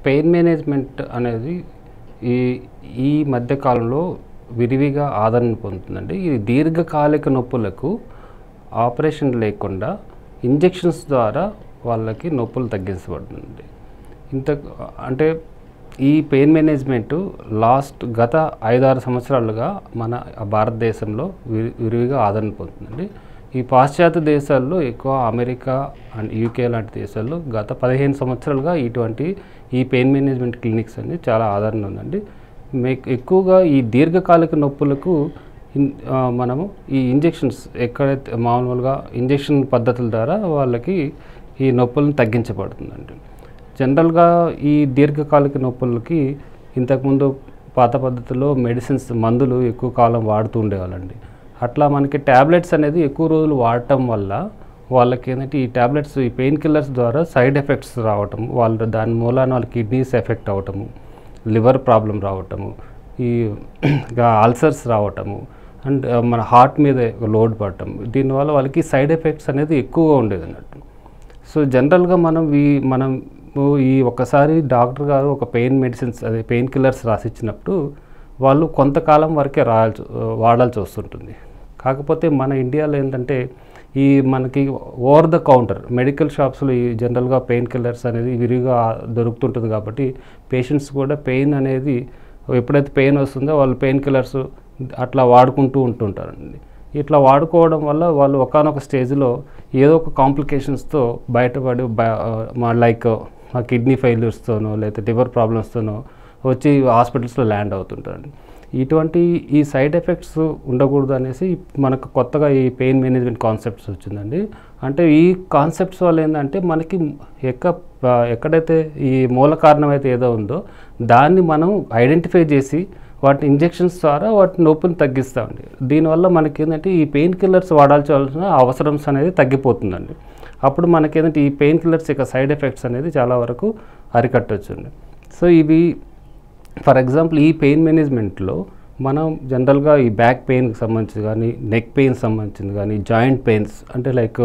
pain management అనేది ఈ ఈ మధ్య కాలంలో విరివిగా ఆదరణ పొందుతుందండి ఇది దీర్ఘకాలిక నొప్పులకు ఆపరేషన్ లేకుండా ఇంజెక్షన్స్ ద్వారా వాళ్ళకి నొప్పులు తగ్గించబడుతుంది ఇంత అంటే ఈ పెయిన్ మేనేజ్మెంట్ లాస్ట్ గత ఐదారు సంవత్సరాలుగా మన భారతదేశంలో విరి విరివిగా ఆదరణ పొందుతుందండి ఈ పాశ్చాత్య దేశాల్లో ఎక్కువ అమెరికా అండ్ యూకే లాంటి దేశాల్లో గత పదిహేను సంవత్సరాలుగా ఇటువంటి ఈ పెయిన్ మేనేజ్మెంట్ క్లినిక్స్ అనేది చాలా ఆదరణ ఉందండి మీకు ఎక్కువగా ఈ దీర్ఘకాలిక నొప్పులకు ఇన్- ఆ, మనము ఈ ఇంజెక్షన్స్ ఎక్కడైతే మామూలుగా ఇంజెక్షన్ పద్ధతుల ద్వారా వాళ్ళకి ఈ నొప్పులను తగ్గించబడుతుందండి జనరల్గా ఈ దీర్ఘకాలిక నొప్పులకి ఇంతకుముందు పాత పద్ధతిలో మెడిసిన్స్ మందులు ఎక్కువ కాలం వాడుతూ ఉండేవాళ్ళండి అట్లా మనకి ట్యాబ్లెట్స్ అనేది ఎక్కువ రోజులు వాడటం వల్ల వాళ్ళకి ఏంటంటే ఈ ట్యాబ్లెట్స్ ఈ పెయిన్ కిల్లర్స్ ద్వారా సైడ్ ఎఫెక్ట్స్ రావటం వాళ్ళు దాని మూలాన వాళ్ళ కిడ్నీస్ ఎఫెక్ట్ అవ్వటము లివర్ ప్రాబ్లం రావటము ఈ అల్సర్స్ రావటము అండ్ మన హార్ట్ మీద లోడ్ పడటం దీనివల్ల వాళ్ళకి సైడ్ ఎఫెక్ట్స్ అనేది ఎక్కువగా ఉండేది అన్నట్టు సో జనరల్గా మనం ఈ మనం ఈ ఒక్కసారి డాక్టర్ గారు ఒక పెయిన్ మెడిసిన్స్ అదే పెయిన్ కిల్లర్స్ రాసిచ్చినప్పుడు వాళ్ళు కొంతకాలం వరకే రాయాల్సి వాడాల్సి వస్తుంటుంది కాకపోతే మన ఇండియాలో ఏంటంటే ఈ మనకి ఓవర్ ద కౌంటర్ మెడికల్ షాప్స్లో ఈ జనరల్గా పెయిన్ కిల్లర్స్ అనేది విరిగా దొరుకుతుంటుంది కాబట్టి పేషెంట్స్ కూడా పెయిన్ అనేది ఎప్పుడైతే పెయిన్ వస్తుందో వాళ్ళు పెయిన్ కిల్లర్స్ అట్లా వాడుకుంటూ ఉంటుంటారండి ఇట్లా వాడుకోవడం వల్ల వాళ్ళు ఒకనొక స్టేజ్లో ఏదో ఒక కాంప్లికేషన్స్తో బయటపడి లైక్ కిడ్నీ ఫెయిల్యూర్స్తోనో లేకపోతే లివర్ ప్రాబ్లమ్స్తోనో వచ్చి హాస్పిటల్స్లో ల్యాండ్ అవుతుంటారండి ఇటువంటి ఈ సైడ్ ఎఫెక్ట్స్ ఉండకూడదు అనేసి మనకు కొత్తగా ఈ పెయిన్ మేనేజ్మెంట్ కాన్సెప్ట్స్ వచ్చిందండి అంటే ఈ కాన్సెప్ట్స్ వల్ల ఏంటంటే మనకి ఎక్క ఎక్కడైతే ఈ మూల కారణం అయితే ఏదో ఉందో దాన్ని మనం ఐడెంటిఫై చేసి వాటి ఇంజెక్షన్స్ ద్వారా వాటి నొప్పిని తగ్గిస్తామండి దీనివల్ల మనకి ఏంటంటే ఈ పెయిన్ కిల్లర్స్ వాడాల్సిన అవసరం అనేది తగ్గిపోతుందండి అప్పుడు మనకి ఏంటంటే ఈ పెయిన్ కిల్లర్స్ యొక్క సైడ్ ఎఫెక్ట్స్ అనేది చాలా వరకు అరికట్టవచ్చండి సో ఇవి ఫర్ ఎగ్జాంపుల్ ఈ పెయిన్ మేనేజ్మెంట్లో మనం జనరల్గా ఈ బ్యాక్ పెయిన్కి సంబంధించి కానీ నెక్ పెయిన్ సంబంధించింది కానీ జాయింట్ పెయిన్స్ అంటే లైక్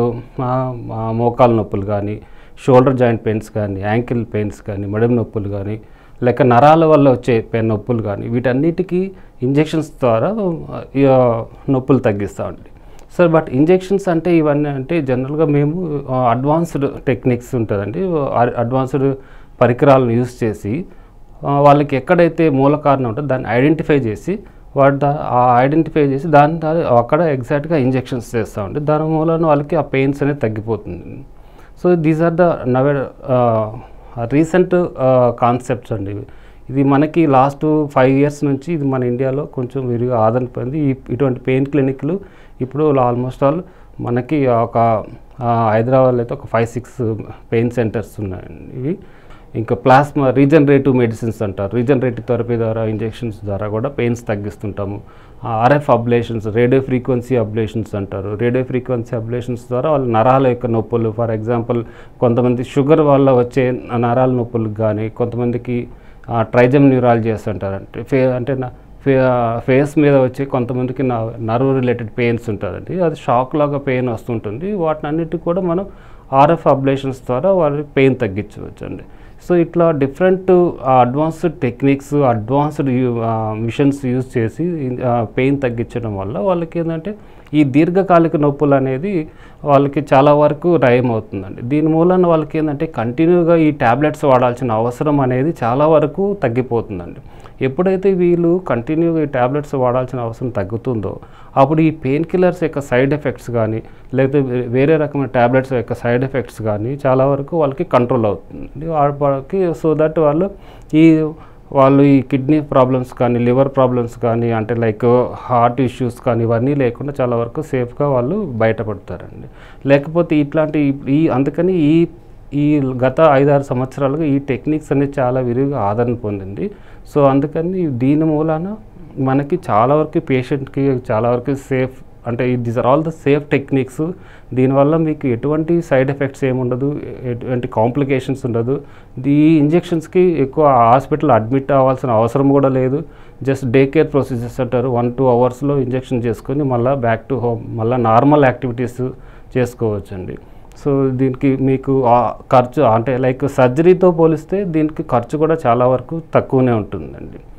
మోకాల నొప్పులు కానీ షోల్డర్ జాయింట్ పెయిన్స్ కానీ యాంకిల్ పెయిన్స్ కానీ మడమ నొప్పులు కానీ లేక నరాల వల్ల వచ్చే పెయిన్ నొప్పులు కానీ వీటన్నిటికీ ఇంజెక్షన్స్ ద్వారా ఈ, ఆ, నొప్పులు తగ్గిస్తామండి సార్ బట్ ఇంజెక్షన్స్ అంటే ఇవన్నీ అంటే జనరల్గా మేము అడ్వాన్స్డ్ టెక్నిక్స్ ఉంటుందండి అడ్వాన్స్డ్ పరికరాలను యూస్ చేసి ఆ, వాళ్ళకి ఎక్కడైతే మూల కారణం ఉంటుందో దాన్ని ఐడెంటిఫై చేసి వాటి దా ఆ ఐడెంటిఫై చేసి దాని ద్వారా అక్కడ ఎగ్జాక్ట్గా ఇంజెక్షన్స్ చేస్తామండి దాని మూలన వాళ్ళకి ఆ పెయిన్స్ అనేది తగ్గిపోతుంది సో దీస్ ఆర్ ద నవే రీసెంట్ కాన్సెప్ట్స్ అండి ఇవి ఇది మనకి లాస్ట్ ఫైవ్ ఇయర్స్ నుంచి ఇది మన ఇండియాలో కొంచెం విరిగా ఆదరణ పొంది ఈ ఇటువంటి పెయిన్ క్లినిక్లు ఇప్పుడు ఆల్మోస్ట్ ఆల్ మనకి ఒక ఆ, హైదరాబాద్లో అయితే ఒక ఫైవ్ సిక్స్ పెయిన్ సెంటర్స్ ఉన్నాయండి ఇవి ఇంకా ప్లాస్మా రీజనరేటివ్ మెడిసిన్స్ అంటారు రీజనరేటివ్ థెరపీ ద్వారా ఇంజెక్షన్స్ ద్వారా కూడా పెయిన్స్ తగ్గిస్తుంటాము RF ablations radio frequency ablations అంటారు రేడియో ఫ్రీక్వెన్సీ అబ్లేషన్స్ ద్వారా వాళ్ళ నరాల యొక్క నొప్పులు ఫర్ ఎగ్జాంపుల్ కొంతమంది షుగర్ వల్ల వచ్చే నరాల నొప్పులకు కానీ కొంతమందికి ట్రైజమ్ న్యూరాలజీస్ అంటారు అంటే ఫే అంటే నా ఫే ఫేస్ మీద వచ్చి కొంతమందికి నర్వ్ రిలేటెడ్ పెయిన్స్ ఉంటుందండి అది షాక్ లాగా పెయిన్ వస్తుంటుంది వాటిని అన్నిటికి కూడా మనం ఆర్ఎఫ్ అబ్లేషన్స్ ద్వారా వాళ్ళకి పెయిన్ తగ్గించవచ్చు అండి సో ఇట్లా different advanced techniques advanced machines use చేసి పెయిన్ తగ్గించడం వల్ల వాళ్ళకి ఏంటంటే ఈ దీర్ఘకాలిక నొప్పులు అనేది వాళ్ళకి చాలా వరకు నయం అవుతుందండి దీని మూలన వాళ్ళకి ఏంటంటే కంటిన్యూగా ఈ ట్యాబ్లెట్స్ వాడాల్సిన అవసరం అనేది చాలా వరకు తగ్గిపోతుందండి ఎప్పుడైతే వీళ్ళు కంటిన్యూగా ఈ ట్యాబ్లెట్స్ వాడాల్సిన అవసరం తగ్గుతుందో అప్పుడు ఈ పెయిన్ కిల్లర్స్ యొక్క సైడ్ ఎఫెక్ట్స్ కానీ లేకపోతే వే- వేరే రకమైన ట్యాబ్లెట్స్ యొక్క సైడ్ ఎఫెక్ట్స్ కానీ చాలా వరకు వాళ్ళకి కంట్రోల్ అవుతుంది వా- వాళ్ళకి సో దట్ వాళ్ళు ఈ వాళ్ళు ఈ కిడ్నీ ప్రాబ్లమ్స్ కానీ లివర్ ప్రాబ్లమ్స్ కానీ అంటే లైక్ హార్ట్ ఇష్యూస్ కానీ ఇవన్నీ లేకుండా చాలా వరకు సేఫ్గా వాళ్ళు బయటపడతారండి లేకపోతే ఇట్లాంటి ఈ- ఈ అందుకని ఈ ఈ గత ఐదారు సంవత్సరాలుగా ఈ టెక్నిక్స్ అనేది చాలా విరివిగా ఆదరణ పొందింది సో అందుకని దీని మూలాన మనకి చాలా వరకు పేషెంట్కి చాలా వరకు సేఫ్ అంటే these are all the safe techniques దీనివల్ల మీకు ఎటువంటి సైడ్ ఎఫెక్ట్స్ ఏముండదు ఎటువంటి కాంప్లికేషన్స్ ఉండదు ఈ ఇంజెక్షన్స్కి ఎక్కువ హాస్పిటల్ అడ్మిట్ అవ్వాల్సిన అవసరం కూడా లేదు జస్ట్ డే కేర్ ప్రొసీజర్స్ అంటారు వన్ టూ అవర్స్లో ఇంజెక్షన్ చేసుకొని మళ్ళీ బ్యాక్ టు హోమ్ మళ్ళీ నార్మల్ యాక్టివిటీస్ చేసుకోవచ్చండి సో దీనికి మీకు ఆ ఖర్చు అంటే లైక్ సర్జరీతో పోలిస్తే దీనికి ఖర్చు కూడా చాలా వరకు తక్కువనే ఉంటుందండి